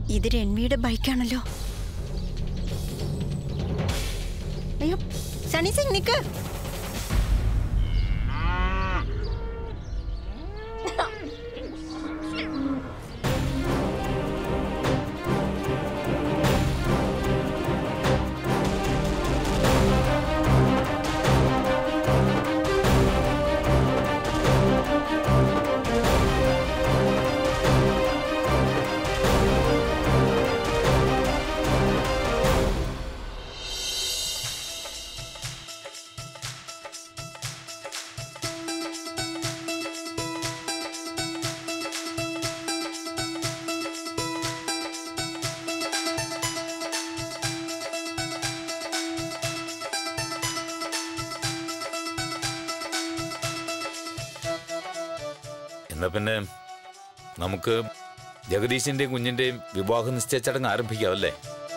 ഇത് രൺവിയുടെ ബൈക്കാണല്ലോ അയ്യോ സണി സിംഗ് നിക്ക് എന്നാ പിന്നെ നമുക്ക് ജഗദീശിന്റെയും കുഞ്ഞിന്റെയും വിവാഹ നിശ്ചയ ചടങ്ങ് ആരംഭിക്കാം അല്ലേ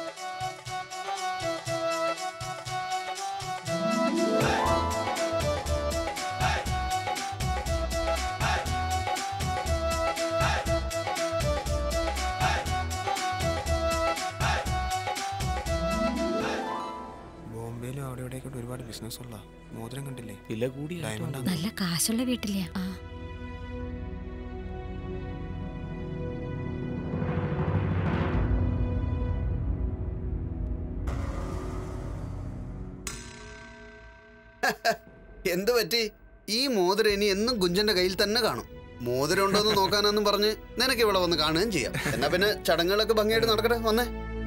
ബോംബെയിലും അവിടെ ഇവിടെയൊക്കെ ഒരുപാട് ബിസിനസ് ഉള്ള മോതിരം കണ്ടില്ലേ വില കൂടി ഡയമണ്ട് നല്ല കാശുള്ള വീട്ടിലെയാ ആ എന്ത് പറ്റി ഈ മോതിരം ഇനി എന്നും കുഞ്ചന്റെ കയ്യിൽ തന്നെ കാണും മോതിരം ഉണ്ടോ എന്ന് നോക്കാനെന്നും പറഞ്ഞ് നിനക്ക് ഇവിടെ വന്ന് കാണുകയും ചെയ്യാം എന്നാ പിന്നെ ചടങ്ങുകളൊക്കെ ഭംഗിയായിട്ട് നടക്കട്ടെ വന്നേ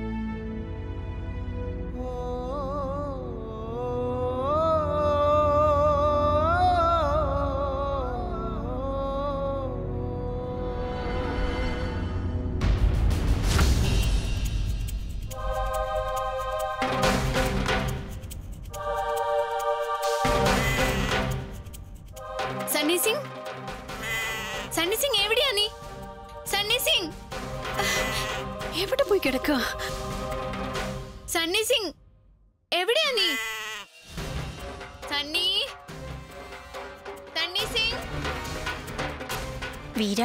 സണ്ണി സിംഗ് സണ്ണി സിംഗ് എവിടെയാ നീ സണ്ണി സിംഗ് എവിടെ പോയി കിടക്കുക സണ്ണി സിംഗ് എവിടെയാ നീ സണ്ണി സണ്ണി സിംഗ് വീര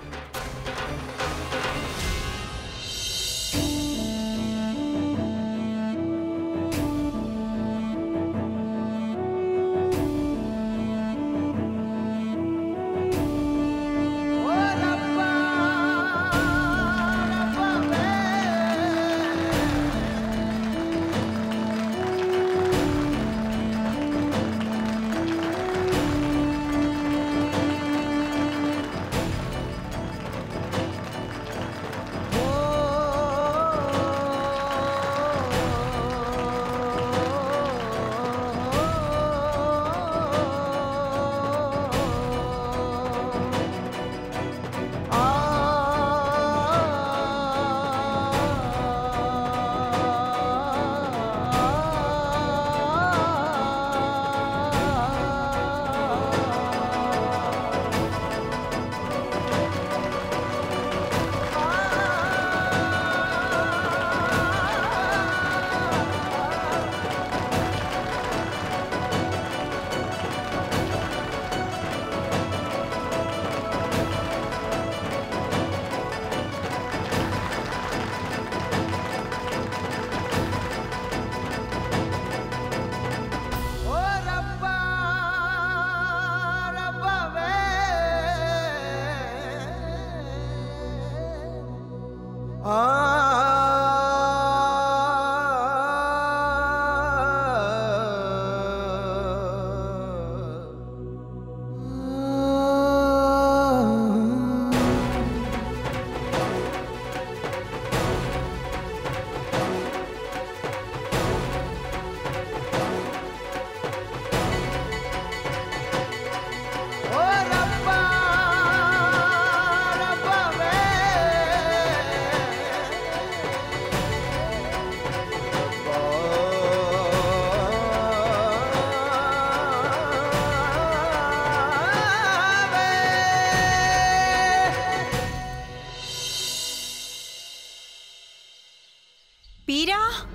വീര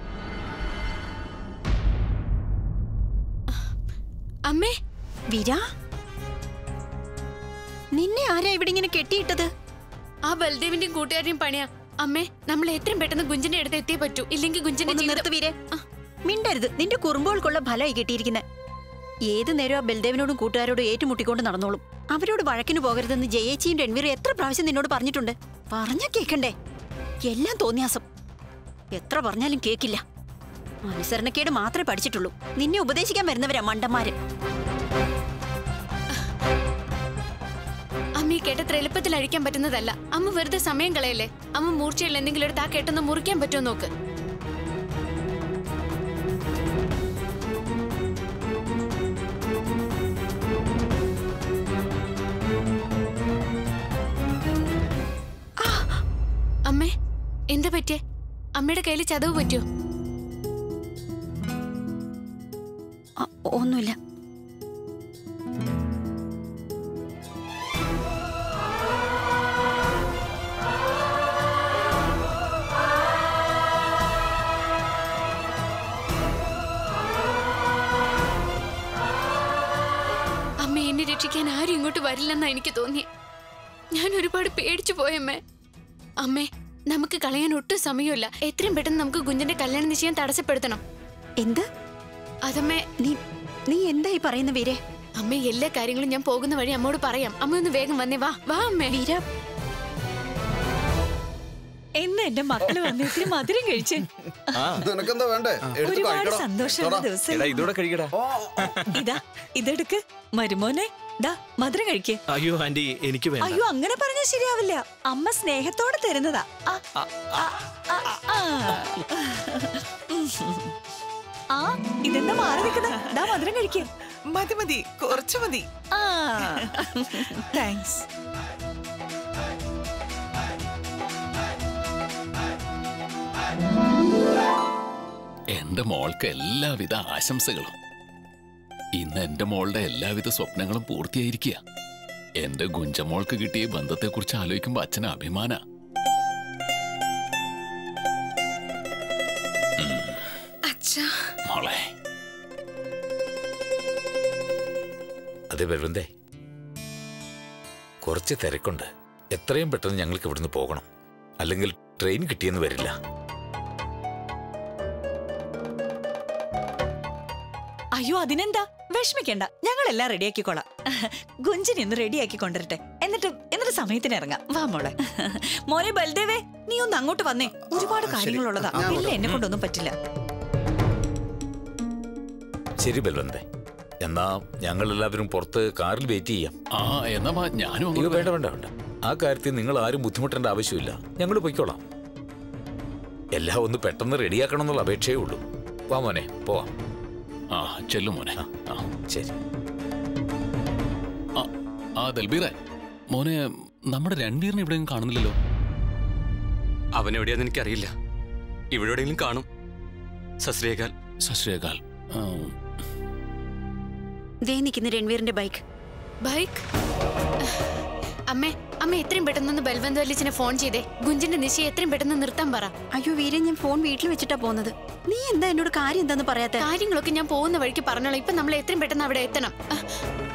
അമ്മേ വീര നിന്നെ ആരാ ഇവിടെ ഇങ്ങനെ കെട്ടിയിട്ടത് ആ ബൽദേവിന്റെയും കൂട്ടുകാരുടെയും പണിയാ അമ്മേ നമ്മൾ എത്രയും പെട്ടെന്ന് ഗുഞ്ചിന്റെ അടുത്ത് എത്തിയേ പറ്റൂ ഇല്ലെങ്കിൽ ഗുഞ്ചിന്റെ ഒന്ന് ജീവിതം നിർത്ത് വീരെ മിണ്ടരുത് നിന്റെ കുറുമ്പുകൾക്കുള്ള ഫലമായി കിട്ടിയിരിക്കുന്നത് ഏത് നേരം ആ ബൽദേവിനോടും കൂട്ടുകാരോടും ഏറ്റുമുട്ടിക്കൊണ്ട് നടന്നോളും അവരോട് വഴക്കിന് പോകരുതെന്ന് ജയേച്ചിയും രൺവീറും എത്ര പ്രാവശ്യം നിന്നോട് പറഞ്ഞിട്ടുണ്ട് പറഞ്ഞാ കേക്കണ്ടേ എല്ലാം തോന്നിയാസം എത്ര പറഞ്ഞാലും കേക്കില്ല അനുസരണക്കേട് മാത്രമേ പഠിച്ചിട്ടുള്ളൂ നിന്നെ ഉപദേശിക്കാൻ വരുന്നവരാ മണ്ടന്മാര് അമ്മ ഈ കേട്ടത്ര എളുപ്പത്തിൽ അഴിക്കാൻ പറ്റുന്നതല്ല അമ്മ വെറുതെ സമയം കളയല്ലേ അമ്മ മൂർച്ചയുള്ള എന്തെങ്കിലും എടുത്ത് ആ കേട്ടൊന്ന് മുറിക്കാൻ പറ്റുമോ നോക്ക് ആ! അമ്മേ എന്താ പറ്റിയേ അമ്മയുടെ കയ്യിൽ ചതവ് പറ്റിയോ ആ, ഒന്നുമില്ല അമ്മ എന്നെ രക്ഷിക്കാൻ ആരും ഇങ്ങോട്ട് വരില്ലെന്നാ എനിക്ക് തോന്നി ഞാൻ ഒരുപാട് പേടിച്ചു പോയമ്മേ അമ്മേ നമുക്ക് കളയാൻ ഒട്ടും സമയമില്ല എത്രയും പെട്ടെന്ന് നമുക്ക് കുഞ്ഞിന്റെ കല്യാണ നിശ്ചയം തടസ്സപ്പെടുത്തണം എന്ത് അതമ്മേ നീ നീ എന്തായി പറയുന്ന വീരെ അമ്മ എല്ലാ കാര്യങ്ങളും ഞാൻ പോകുന്ന വഴി അമ്മോട് പറയാം അമ്മ ഒന്ന് വേഗം വന്നേ വാ വാ അമ്മേ വീര എന്ന് എന്റെ മക്കള് വന്ന് ഇത്തിരി മധുരം കഴിച്ച് നിനക്കെന്താ വേണ്ടേ എടുത്ത് ഒരുപാട് കഴിക്കടാ. സന്തോഷമുള്ള തൊടാ. ദിവസം എടാ ഇതോടെ കഴിക്കടാ ഇതാ ഇതെടുക്ക് മരുമോനെ ദാ മധുരം കഴിക്ക് അയ്യോ ആന്റി എനിക്ക് വേണ്ട അയ്യോ അങ്ങനെ പറഞ്ഞാൽ ശരിയാവില്ല അമ്മ സ്നേഹത്തോടെ തരുന്നതാ ആ, ആ, ആ, ആ. ആ ഇതെന്താ മാറി നിൽക്കുന്ന ദാ മധുരം കഴിക്ക് മതി മതി കുറച്ച് മതി ആ താങ്ക്സ് എന്റെ മോൾക്ക് എല്ലാവിധ ആശംസകളും ഇന്ന് എന്റെ മോളുടെ എല്ലാവിധ സ്വപ്നങ്ങളും പൂർത്തിയായിരിക്കുക എന്റെ ഗുഞ്ചമോൾക്ക് കിട്ടിയ ബന്ധത്തെക്കുറിച്ച് ആലോചിക്കുമ്പോ അച്ഛന് അഭിമാന അച്ഛാ മോളെ അതെ ബൽവന്തേ കുറച്ച് തിരക്കുണ്ട് എത്രയും പെട്ടെന്ന് ഞങ്ങൾക്ക് ഇവിടുന്ന് പോകണം അല്ലെങ്കിൽ ട്രെയിൻ കിട്ടിയെന്ന് വരില്ല അയ്യോ അതിനെന്താ വിഷമിക്കണ്ട ഞങ്ങൾ എല്ലാം റെഡിയാക്കിക്കോളാം ഗുഞ്ചിനെ ഒന്ന് റെഡിയാക്കി കൊണ്ടുവരട്ടെ എന്നിട്ട് എന്നിട്ട് സമയത്തിന് ഇറങ്ങാം വാ മോളെ മോനെ ബൽദേവേ നീ ഒന്ന് അങ്ങോട്ട് വന്നേ ഒരുപാട് കാര്യങ്ങളുള്ളതാ ഞാൻ ഇല്ല എന്നെ കൊണ്ടൊന്നും പറ്റില്ല ശരി ബൽവന്തേ എന്നാ ഞങ്ങൾ എല്ലാവരും പുറത്ത് കാറിൽ വെയിറ്റ് ചെയ്യാം ആ എന്നാ വാ, ഞാനും അയ്യോ അങ്ങോട്ട് വേണ്ട വേണ്ട വേണ്ട ആ കാര്യത്തിൽ നിങ്ങൾ ആരും ബുദ്ധിമുട്ടേണ്ട ആവശ്യമില്ല ഞങ്ങൾ പൊയ്ക്കോളാം എല്ലാം ഒന്ന് പെട്ടെന്ന് റെഡിയാക്കണം എന്നുള്ള അപേക്ഷയേ ഉള്ളൂ വാ മോനെ പോവാം ആ ചെല്ലു മോനെ ആ ശരി ആ, ആ ദൽബീറെ മോനെ നമ്മുടെ രൺവീറിനെ എവിടെയും കാണുന്നില്ലല്ലോ അവൻ എവിടെയാന്ന് എനിക്കറിയില്ല ഇവിടെ എവിടെയെങ്കിലും കാണും സശ്രീകാൽ സശ്രീകാൽ ദേ നിൽക്കുന്ന രൺവീറിന്റെ ബൈക്ക് ബൈക്ക് അമ്മേ അമ്മ എത്രയും പെട്ടെന്ന് ബൽവന്ത് വല്ലിച്ചിനെ ഫോൺ ചെയ്തേ ഗുഞ്ചിന്റെ നിശ്ചയം എത്രയും പെട്ടെന്ന് നിർത്താൻ പറ അയ്യോ വീര ഞാൻ ഫോൺ വീട്ടിൽ വെച്ചിട്ടാ പോകുന്നത് നീ എന്താ എന്നോട് കാര്യം എന്താന്ന് പറയാത്ത കാര്യങ്ങളൊക്കെ ഞാൻ പോകുന്ന വഴിക്ക് പറഞ്ഞോളാം ഇപ്പൊ നമ്മൾ എത്രയും പെട്ടെന്ന് അവിടെ എത്തണം അഹ്.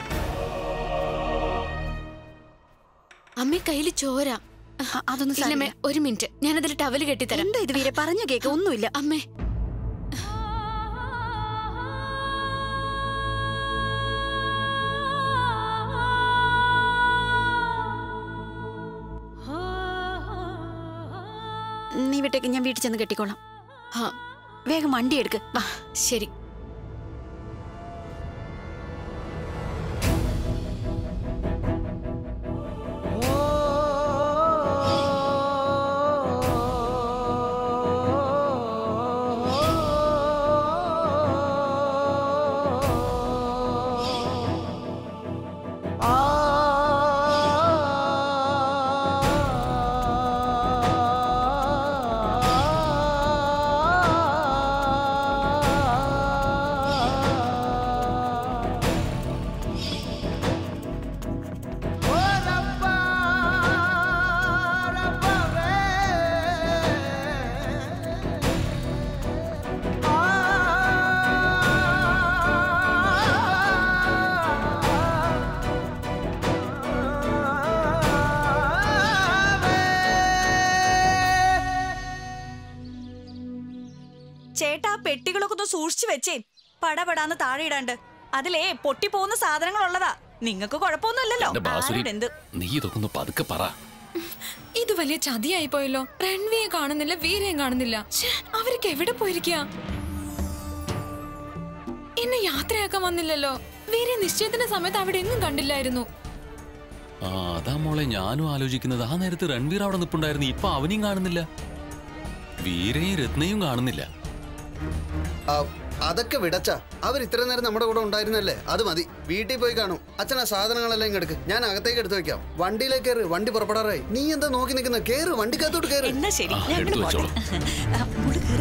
അമ്മേ കയ്യിൽ ചോര അ- അതൊന്നും ഇല്ലമ്മേ സാരമില്ല. ഒരു മിനിറ്റ് ഞാനതിൽ ടവല് കെട്ടിത്തരാം എന്താ ഇത് വീരെ പറഞ്ഞ കേക്ക് ഒന്നുമില്ല അമ്മേ നീ വിട്ടേക്ക് ഞാൻ വീട്ടിൽ ചെന്ന് കെട്ടിക്കോളാം ആ വേഗം വണ്ടി എടുക്ക് വാ ശരി ആ ചേട്ടാ ആ പെട്ടികളൊക്കെ ഒന്ന് സൂക്ഷിച്ചു വെച്ചേ പടപടാന്ന് താഴെ ഇടാണ്ട് അതിലേ പൊട്ടിപ്പോകുന്ന സാധനങ്ങൾ ഉള്ളതാ നിങ്ങൾക്ക് കുഴപ്പമൊന്നുമില്ലല്ലോ എന്റെ ബാസുരി ആരോട് എന്ത് നീ ഇതൊക്കെ ഒന്ന് പതുക്കെ പറ ഇത് വലിയ ചതിയായി പോയല്ലോ റൺവേയെ കാണുന്നില്ല വീരയും കാണുന്നില്ല ഛേ, അവരൊക്കെ എവിടെ പോയിരിക്കുക എന്നെ യാത്രയാക്കാൻ വന്നില്ലല്ലോ വീരെ നിശ്ചയത്തിന്റെ സമയത്ത് അവിടെ എങ്ങും കണ്ടില്ലായിരുന്നു ആ അതാ മോളെ ഞാനും ആലോചിക്കുന്നത് ആ നേരത്ത് രൺവീർ അവിടെ നിപ്പുണ്ടായിരുന്നു ഇപ്പൊ അവനെയും കാണുന്നില്ല വീരയും രത്നയും കാണുന്നില്ല ആ, അതൊക്കെ വിടച്ച അവർ ഇത്ര നേരം നമ്മുടെ കൂടെ ഉണ്ടായിരുന്നല്ലേ അത് മതി വീട്ടിൽ പോയി കാണും അച്ഛൻ ആ സാധനങ്ങളെല്ലാം ഇങ്ങെടുക്ക് ഞാൻ അകത്തേക്ക് എടുത്തു വെക്കാം വണ്ടിയിലേക്ക് കയറ് വണ്ടി പുറപ്പെടാറായി നീ എന്താ നോക്കി നിൽക്കുന്ന കേറ് വണ്ടിക്കകത്തോട്ട് കേറ് എന്നാ ശരി ആ, ഞങ്ങൾ എടുത്തു പോട്ടെ വെച്ചോളൂ. ആ, മോള് കേറ്.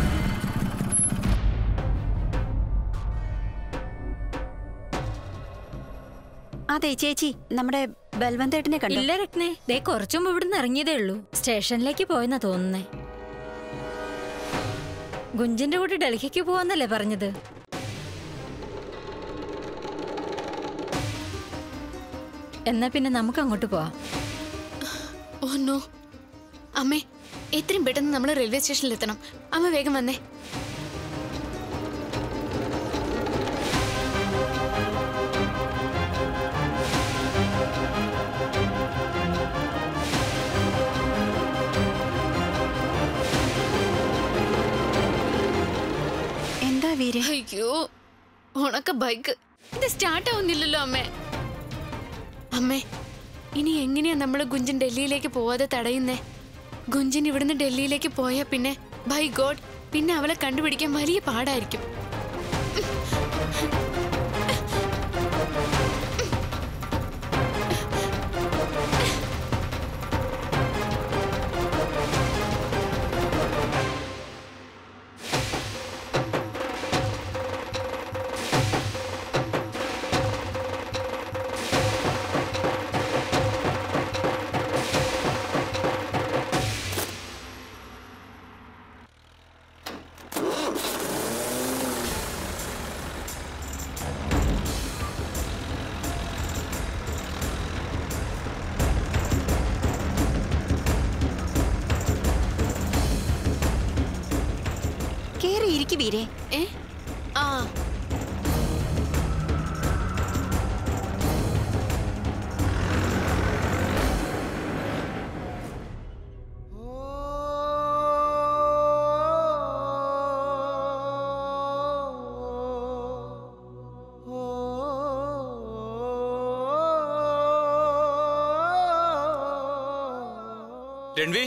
അതെ ചേച്ചി നമ്മുടെ ബൽവന്തേട്ടനെ കണ്ടു ഇല്ല രത്നേ ദേ കുറച്ചു മുമ്പ് ഇവിടുന്ന് ഇറങ്ങിയതേ ഉള്ളൂ സ്റ്റേഷനിലേക്ക് പോയെന്നാ തോന്നുന്നേ ഗുഞ്ചിന്റെ കൂടെ ഡൽഹിക്ക് പോവാന്നല്ലേ പറഞ്ഞത് എന്നാ പിന്നെ നമുക്ക് അങ്ങോട്ട് പോവാം ഓ നോ അമ്മേ എത്രയും പെട്ടെന്ന് നമ്മൾ റെയിൽവേ സ്റ്റേഷനിൽ എത്തണം അമ്മ വേഗം വന്നേ എന്താ വീരെ അയ്യോ ഉണക്ക ബൈക്ക് ഇത് സ്റ്റാർട്ട് ആവുന്നില്ലല്ലോ അമ്മേ അമ്മേ ഇനി എങ്ങനെയാ നമ്മൾ ഗുഞ്ചൻ ഡൽഹിയിലേക്ക് പോവാതെ തടയുന്നേ ഗുഞ്ചൻ ഇവിടുന്ന് ഡൽഹിയിലേക്ക് പോയാ പിന്നെ ബൈ ഗോഡ് പിന്നെ അവളെ കണ്ടുപിടിക്കാൻ വലിയ പാടായിരിക്കും കേറി ഇരിക്കു വീരെ ഏ ആ രൺവി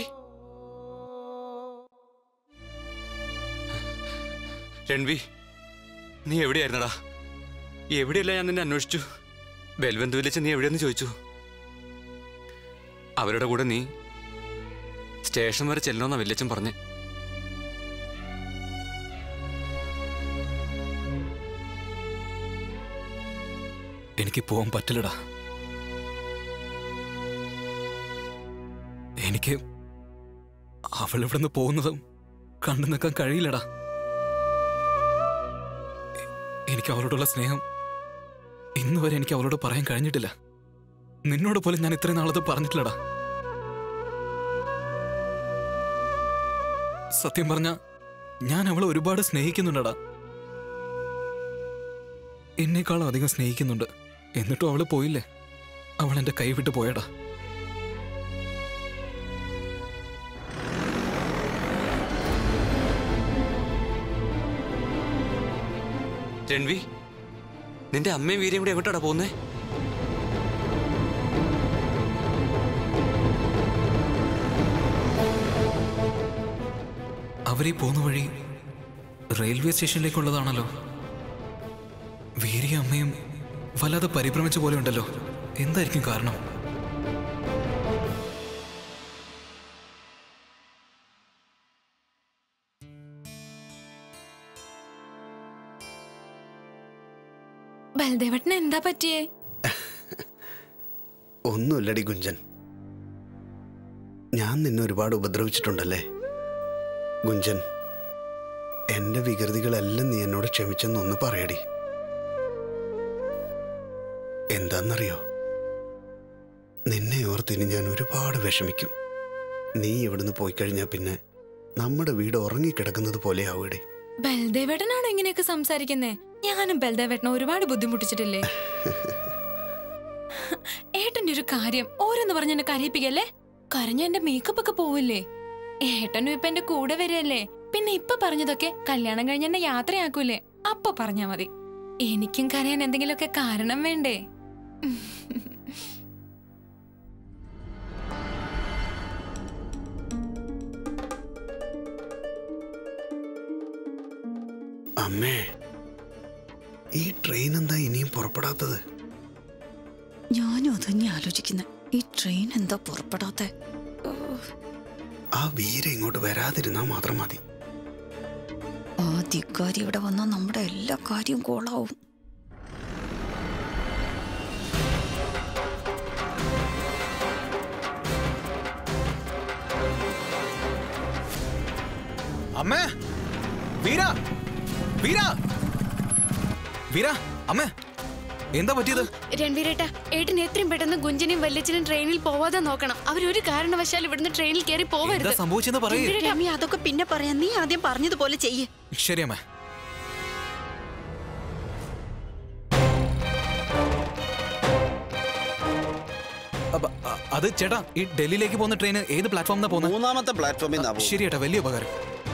രൺവി നീ എവിടെയായിരുന്നടാ എവിടെയല്ല ഞാൻ നിന്നെ അന്വേഷിച്ചു ബൽവന്തുവിൽ വെച്ച് നീ എവിടെയെന്ന് ചോദിച്ചു അവരുടെ കൂടെ നീ സ്റ്റേഷൻ വരെ ചെല്ലണമെന്നാ വല്യച്ഛൻ പറഞ്ഞ് എനിക്ക് പോകാൻ പറ്റില്ലടാ എനിക്ക് അവൾ ഇവിടുന്ന് പോകുന്നതും കണ്ടു നിൽക്കാൻ കഴിയില്ലടാ എ- എനിക്ക് അവളോടുള്ള സ്നേഹം ഇന്ന് വരെ എനിക്ക് അവളോട് പറയാൻ കഴിഞ്ഞിട്ടില്ല നിന്നോട് പോലും ഞാൻ ഇത്രയും നാളത് പറഞ്ഞിട്ടില്ലടാ സത്യം പറഞ്ഞ ഞാൻ അവളെ ഒരുപാട് സ്നേഹിക്കുന്നുണ്ടടാ എന്നെക്കാളും അധികം സ്നേഹിക്കുന്നുണ്ട് എന്നിട്ടും അവള് പോയില്ലേ അവൾ എന്റെ കൈ വിട്ട് പോയടാ രൺവി നിന്റെ അമ്മയും വീരയും കൂടെ എങ്ങോട്ടാടാ പോകുന്നേ അവരീ പോകുന്ന വഴി റെയിൽവേ സ്റ്റേഷനിലേക്കുള്ളതാണല്ലോ വീരിയ അമ്മയും വല്ലാതെ പരിഭ്രമിച്ച പോലെ ഉണ്ടല്ലോ എന്തായിരിക്കും കാരണം ബൽദേവട്ടിന് എന്താ പറ്റിയേ ഒന്നുമില്ലടി ഗുഞ്ചൻ ഞാൻ നിന്നെ ഒരുപാട് ഉപദ്രവിച്ചിട്ടുണ്ടല്ലേ ഗുഞ്ചൻ എന്റെ വികൃതികളെല്ലാം നീ എന്നോട് ക്ഷമിച്ചെന്നൊന്ന് പറയടി എന്താന്നറിയോ നിന്നെ ഓർത്തിനി ഞാൻ ഒരുപാട് വിഷമിക്കും നീ ഇവിടുന്ന് പോയി കഴിഞ്ഞാൽ പിന്നെ നമ്മുടെ വീട് ഉറങ്ങിക്കിടക്കുന്നത് പോലെ ആവുകടി ബൽദേവേട്ടനാണോ ഇങ്ങനെയൊക്കെ സംസാരിക്കുന്നേ ഞാനും ബൽദേവേട്ടനെ ഒരുപാട് ബുദ്ധിമുട്ടിച്ചിട്ടില്ലേ ഏട്ടന്റെ ഒരു കാര്യം ഓരോന്ന് പറഞ്ഞ് എന്നെ കരയിപ്പിക്കല്ലേ കരഞ്ഞ എന്റെ മേക്കപ്പ് ഒക്കെ പോവില്ലേ ഏട്ടനും ഇപ്പൊ എന്റെ കൂടെ വരല്ലേ പിന്നെ ഇപ്പൊ പറഞ്ഞതൊക്കെ കല്യാണം കഴിഞ്ഞ എന്നെ യാത്രയാക്കൂലേ അപ്പൊ പറഞ്ഞാ മതി എനിക്കും കരയാൻ എന്തെങ്കിലുമൊക്കെ കാരണം വേണ്ടേ അമ്മേ ഈ ട്രെയിൻ എന്താ ഇനിയും പുറപ്പെടാത്തത് ഞാനും അത് തന്നെ ആലോചിക്കുന്നത് ഈ ട്രെയിൻ എന്താ പുറപ്പെടാത്ത ആ വീര ഇങ്ങോട്ട് വരാതിരുന്നാ മാത്രം മതി ആ ധിക്കാരി ഇവിടെ വന്നാൽ നമ്മുടെ എല്ലാ കാര്യവും കോളാവും അമ്മേ വീര വീര വീര അമ്മേ എന്താ പറ്റിയത് രൺവീരേട്ട ഏട്ടൻ എത്രയും പെട്ടെന്ന് ഗുഞ്ചനെയും വല്യച്ഛനും ട്രെയിനിൽ പോവാതെ നോക്കണം അവരൊരു കാരണവശാൽ ഇവിടുന്ന് ട്രെയിനിൽ കയറി എന്താ പോവരുത് സംഭവിച്ചെന്ന് പറയേ രമ്യ അതൊക്കെ പിന്നെ പറയാം നീ ആദ്യം പറഞ്ഞതുപോലെ ചെയ്യ് ശരി അമ്മ അപ്പ- അ- അത് ചേട്ടാ ഈ ഡൽഹിയിലേക്ക് പോകുന്ന ട്രെയിൻ ഏത് പ്ലാറ്റ്ഫോമിനാ പോകുന്നത് മൂന്നാമത്തെ പ്ലാറ്റ്ഫോമിൽ നിന്നാ ശരി ചേട്ടാ വലിയ ഉപകാരം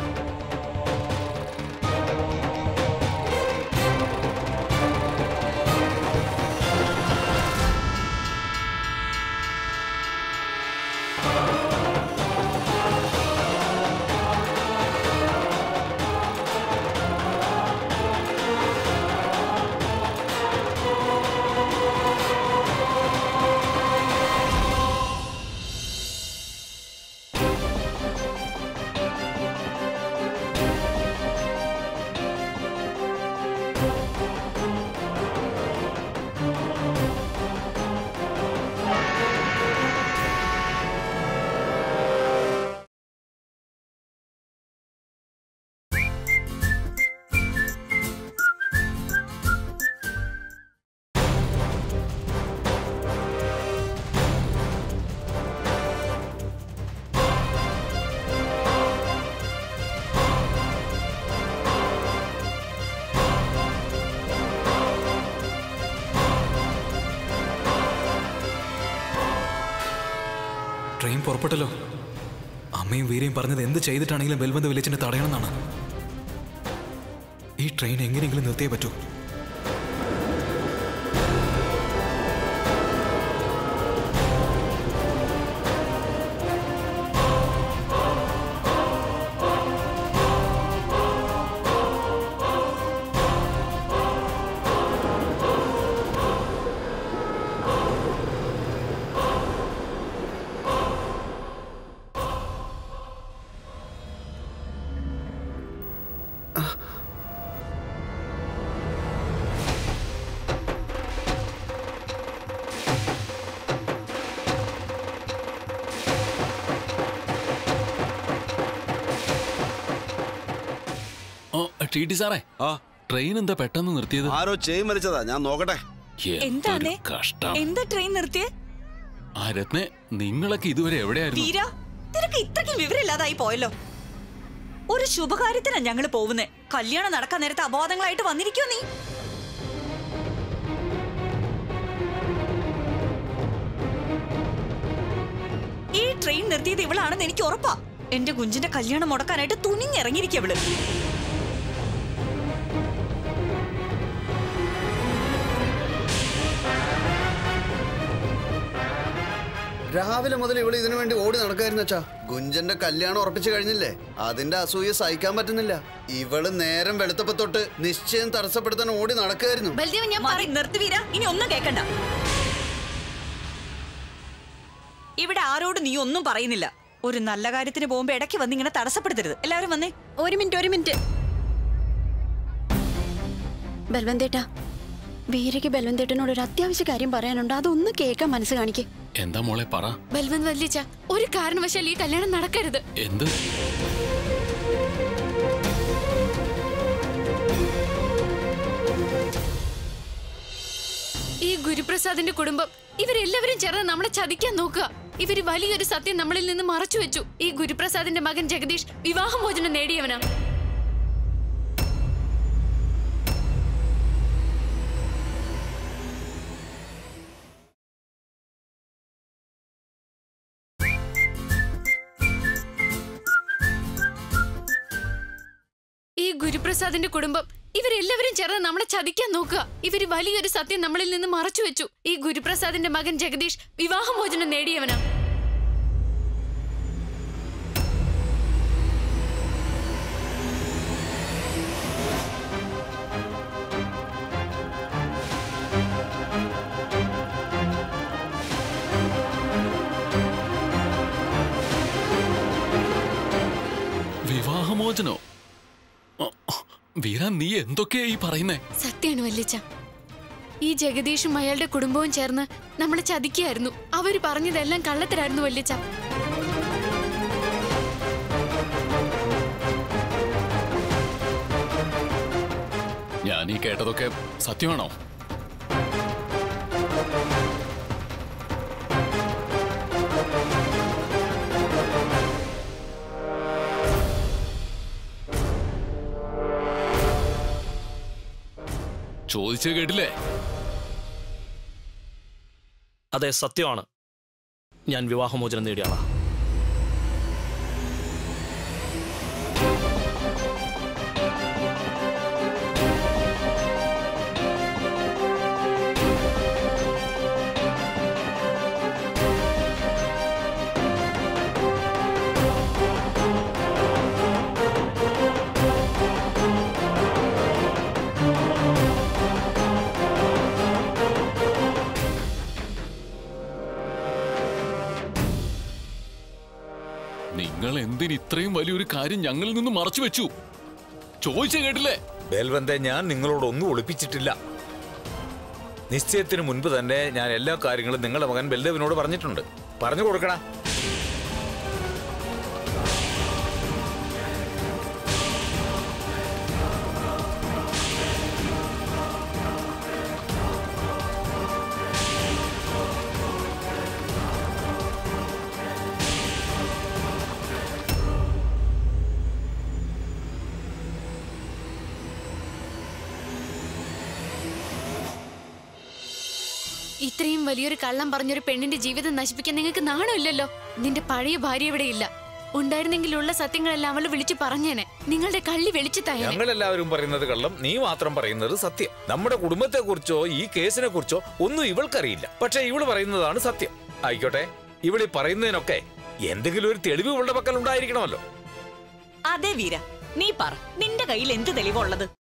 ട്രെയിൻ പുറപ്പെട്ടല്ലോ അമ്മയും വീരയും പറഞ്ഞത് എന്ത് ചെയ്തിട്ടാണെങ്കിലും ബൽബന്ധ വില്ലേജിനെ തടയണമെന്നാണ് ഈ ട്രെയിൻ എങ്ങനെയെങ്കിലും നിർത്തിയേ പറ്റൂ ഓ ടി ടി സാറേ ആ ട്രെയിൻ എന്താ പെട്ടെന്ന് നിർത്തിയത് ആരോ ചെയിൻ വലിച്ചതാ ഞാൻ നോക്കട്ടെ എന്തൊരു എന്താന്നേ? കഷ്ടം എന്താ ട്രെയിൻ നിർത്തിയേ ആ രത്നെ നിങ്ങളൊക്കെ ഇതുവരെ എവിടെയായിരുന്നു വീര നിനക്ക് ഇത്രയ്ക്കും വിവരമില്ലാതായി പോയല്ലോ ഒരു ശുഭകാര്യത്തിനാ ഞങ്ങൾ പോകുന്നേ കല്യാണം നടക്കാൻ നേരത്തെ അപവാദങ്ങളായിട്ട് വന്നിരിക്കോ നീ ഈ ട്രെയിൻ നിർത്തിയത് ഇവളാണെന്ന് എനിക്ക് ഉറപ്പാ എന്റെ കുഞ്ചിന്റെ കല്യാണം മുടക്കാനായിട്ട് തുനിഞ്ഞിറങ്ങിയിരിക്കും ഇവള് രാവിലെ മുതൽ ഇവള് ഇതിനു വേണ്ടി ഓടി നടക്കായിരുന്നു അച്ഛാ ഗുഞ്ചന്റെ കല്യാണം ഉറപ്പിച്ചു കഴിഞ്ഞില്ലേ അതിന്റെ അസൂയ സഹിക്കാൻ പറ്റുന്നില്ല ഇവള് നേരം വെളുത്തപ്പോ തൊട്ട് നിശ്ചയം തടസ്സപ്പെടുത്താൻ ഓടി നടക്കായിരുന്നു ബൽദേവ് ഞാൻ മതി, നിർത്ത് വീര ഇനി ഒന്നും കേക്കണ്ട ഇവിടെ ആരോട് നീ ഒന്നും പറയുന്നില്ല ഒരു നല്ല കാര്യത്തിന് പോകുമ്പോ ഇടയ്ക്ക് വന്ന് ഇങ്ങനെ തടസ്സപ്പെടുത്തരുത് എല്ലാവരും വന്നേ ഒരു മിനിറ്റ് ഒരു മിനിറ്റ് ബൽവന്തേട്ടാ വീരയ്ക്ക് ബൽവന്തേട്ടനോട് ഒരു അത്യാവശ്യ കാര്യം പറയാനുണ്ട് അതൊന്ന് കേൾക്കാൻ മനസ്സ് കാണിക്ക് എന്താ മോളെ പറ ബൽവന്ത് വല്യച്ച ഒരു കാരണവശാൽ ഈ കല്യാണം നടക്കരുത് എന്ത് ഈ ഗുരുപ്രസാദിന്റെ കുടുംബം ഇവരെല്ലാവരും ചേർന്ന് നമ്മളെ ചതിക്കാൻ നോക്കുക ഇവര് വലിയൊരു സത്യം നമ്മളിൽ നിന്ന് മറച്ചു വെച്ചു ഈ ഗുരുപ്രസാദിന്റെ മകൻ ജഗദീഷ് വിവാഹമോചനം നേടിയവനാ ഗുരുപ്രസാദിന്റെ കുടുംബം ഇവരെല്ലാവരും ചേർന്ന് നമ്മളെ ചതിക്കാൻ നോക്കുക ഇവര് വലിയൊരു സത്യം നമ്മളിൽ നിന്ന് മറച്ചു വെച്ചു ഈ ഗുരുപ്രസാദിന്റെ മകൻ ജഗദീഷ് വിവാഹമോചനം നേടിയവനാ വിവാഹമോചനോ അ, വീര നീ എന്തൊക്കെയാ ഈ പറയുന്നേ സത്യാണ് വല്യച്ച ഈ ജഗദീഷും അയാളുടെ കുടുംബവും ചേർന്ന് നമ്മളെ ചതിക്കുകയായിരുന്നു അവര് പറഞ്ഞതെല്ലാം കള്ളത്തരായിരുന്നു വല്യച്ച ഞാൻ ഈ കേട്ടതൊക്കെ സത്യമാണോ ചോദിച്ചു കേട്ടില്ലേ അതെ സത്യമാണ് ഞാൻ വിവാഹമോചനം നേടിയ ആളാ നിങ്ങൾ എന്തിന് ഇത്രയും വലിയൊരു കാര്യം ഞങ്ങളിൽ നിന്ന് മറച്ചു വെച്ചു ചോദിച്ചു കേട്ടില്ലേ ബേൽവന്തെ ഞാൻ നിങ്ങളോട് ഒന്നും ഒളിപ്പിച്ചിട്ടില്ല നിശ്ചയത്തിന് മുൻപ് തന്നെ ഞാൻ എല്ലാ കാര്യങ്ങളും നിങ്ങളുടെ മകൻ ബൽദേവിനോട് പറഞ്ഞിട്ടുണ്ട് പറഞ്ഞു കൊടുക്കണ ഇത്രയും വലിയൊരു കള്ളം പറഞ്ഞൊരു പെണ്ണിന്റെ ജീവിതം നശിപ്പിക്കാൻ നിങ്ങൾക്ക് നാണമില്ലല്ലോ നിന്റെ പഴയ ഭാര്യ ഇവിടെ ഇല്ല ഉണ്ടായിരുന്നെങ്കിലുള്ള സത്യങ്ങളെല്ലാം അവള് വിളിച്ചു പറഞ്ഞേനെ നിങ്ങളുടെ കള്ളി വെളിച്ചത്തായേനെ ഞങ്ങളെല്ലാവരും പറയുന്നത് കള്ളം നീ മാത്രം പറയുന്നത് സത്യം നമ്മുടെ കുടുംബത്തെ കുറിച്ചോ ഈ കേസിനെ കുറിച്ചോ ഒന്നും ഇവൾക്കറിയില്ല പക്ഷെ ഇവള് പറയുന്നതാണ് സത്യം ആയിക്കോട്ടെ ഇവളി പറയുന്നതിനൊക്കെ എന്തെങ്കിലും ഒരു തെളിവ് ഇവളുടെ പക്കൽ ഉണ്ടായിരിക്കണമല്ലോ അതെ വീര നീ പറ നിന്റെ കയ്യിൽ എന്ത് തെളിവുള്ളത്